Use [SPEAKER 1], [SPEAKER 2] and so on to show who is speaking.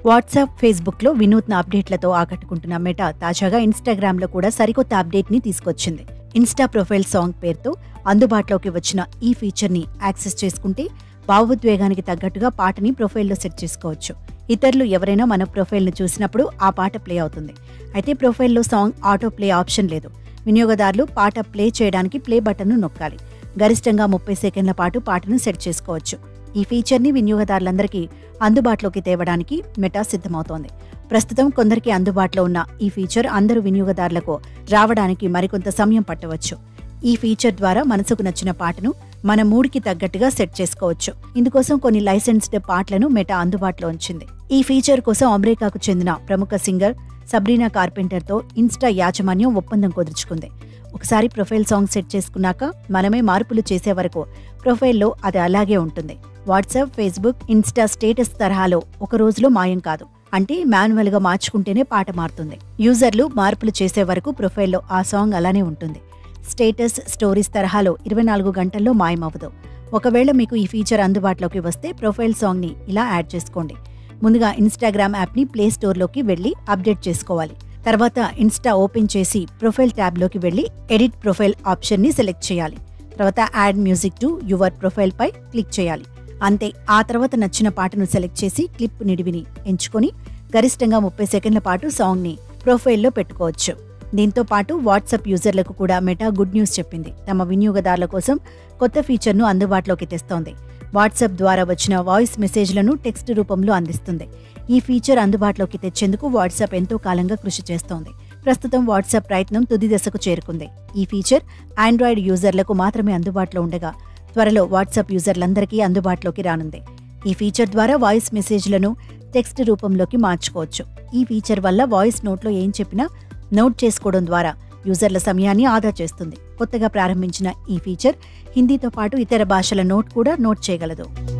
[SPEAKER 1] WhatsApp ఫేస్బుక్లో వినూత్న అప్డేట్లతో ఆకట్టుకుంటున్న meta తాజాగా ఇన్స్టాగ్రామ్లో కూడా సరికొత్త అప్డేట్ని తీసుకొచ్చింది ఇన్స్టా ప్రొఫైల్ సాంగ్ పేరుతో అందుబాటులోకి వచ్చిన ఈ ఫీచర్ని యాక్సెస్ చేసుకుంటే భావోద్వేగానికి తగ్గట్టుగా పాటని ప్రొఫైల్లో సెట్ చేసుకోవచ్చు ఇతరులు ఎవరైనా మన ప్రొఫైల్ను చూసినప్పుడు ఆ పాట ప్లే అవుతుంది అయితే ప్రొఫైల్లో సాంగ్ ఆటో ప్లే ఆప్షన్ లేదు వినియోగదారులు పాట ప్లే చేయడానికి ప్లే బటన్ను నొక్కాలి గరిష్టంగా ముప్పై సెకండ్ల పాటు పాటను సెట్ చేసుకోవచ్చు ఈ ఫీచర్ని వినియోగదారులందరికీ అందుబాటులోకి తేవడానికి మెటా సిద్ధమవుతోంది ప్రస్తుతం కొందరికి అందుబాటులో ఉన్న ఈ ఫీచర్ అందరు వినియోగదారులకు రావడానికి మరికొంత సమయం పట్టవచ్చు ఈ ఫీచర్ ద్వారా మనసుకు నచ్చిన పాటను మన మూడ్కి తగ్గట్టుగా సెట్ చేసుకోవచ్చు ఇందుకోసం కొన్ని లైసెన్స్డ్ పాటలను మెటా అందుబాటులో ఉంచింది ఈ ఫీచర్ కోసం అమెరికాకు చెందిన ప్రముఖ సింగర్ సబ్రీనా కార్పెంటర్తో ఇన్స్టా యాజమాన్యం ఒప్పందం కుదుర్చుకుంది ఒకసారి ప్రొఫైల్ సాంగ్ సెట్ చేసుకున్నాక మనమే మార్పులు చేసే వరకు ప్రొఫైల్లో అది అలాగే ఉంటుంది వాట్సాప్ ఫేస్బుక్ ఇన్స్టా స్టేటస్ తరహాలో ఒక రోజులో మాయం కాదు అంటే మాన్యువల్గా మార్చుకుంటేనే పాట మారుతుంది యూజర్లు మార్పులు చేసే వరకు ప్రొఫైల్లో ఆ సాంగ్ అలానే ఉంటుంది స్టేటస్ స్టోరీస్ తరహాలో ఇరవై నాలుగు గంటల్లో మాయమవ్వదు ఒకవేళ మీకు ఈ ఫీచర్ అందుబాటులోకి వస్తే ప్రొఫైల్ సాంగ్ని ఇలా యాడ్ చేసుకోండి ముందుగా ఇన్స్టాగ్రామ్ యాప్ని ప్లే స్టోర్లోకి వెళ్ళి అప్డేట్ చేసుకోవాలి తర్వాత ఇన్స్టా ఓపెన్ చేసి ప్రొఫైల్ ట్యాబ్లోకి వెళ్ళి ఎడిట్ ప్రొఫైల్ ఆప్షన్ని సెలెక్ట్ చేయాలి తర్వాత add music to your profile పై క్లిక్ చేయాలి అంతే ఆ తర్వాత నచ్చిన పాటను సెలెక్ట్ చేసి క్లిప్ నిడివిని ఎంచుకొని గరిష్టంగా ముప్పై సెకండ్ల పాటు సాంగ్ని ప్రొఫైల్లో పెట్టుకోవచ్చు దీంతో పాటు వాట్సాప్ యూజర్లకు కూడా మెటా గుడ్ న్యూస్ చెప్పింది తమ వినియోగదారుల కోసం కొత్త ఫీచర్ను అందుబాటులోకి తెస్తోంది వాట్సాప్ ద్వారా వచ్చిన వాయిస్ మెసేజ్లను టెక్స్ట్ రూపంలో అందిస్తుంది ఈ ఫీచర్ అందుబాటులోకి తెచ్చేందుకు వాట్సాప్ ఎంతో కాలంగా కృషి చేస్తోంది ప్రస్తుతం వాట్సాప్ ప్రయత్నం తుది దశకు చేరుకుంది ఈ ఫీచర్ ఆండ్రాయిడ్ యూజర్లకు మాత్రమే అందుబాటులో ఉండగా త్వరలో వాట్సాప్ యూజర్లందరికీ అందుబాటులోకి రానుంది ఈ ఫీచర్ ద్వారా వాయిస్ మెసేజ్లను టెక్స్ట్ రూపంలోకి మార్చుకోవచ్చు ఈ ఫీచర్ వల్ల వాయిస్ నోట్లో ఏం చెప్పినా నోట్ చేసుకోవడం ద్వారా యూజర్ల సమయాన్ని ఆదా చేస్తుంది కొత్తగా ప్రారంభించిన ఈ ఫీచర్ హిందీతో పాటు ఇతర భాషల నోట్ కూడా నోట్ చేయగలదు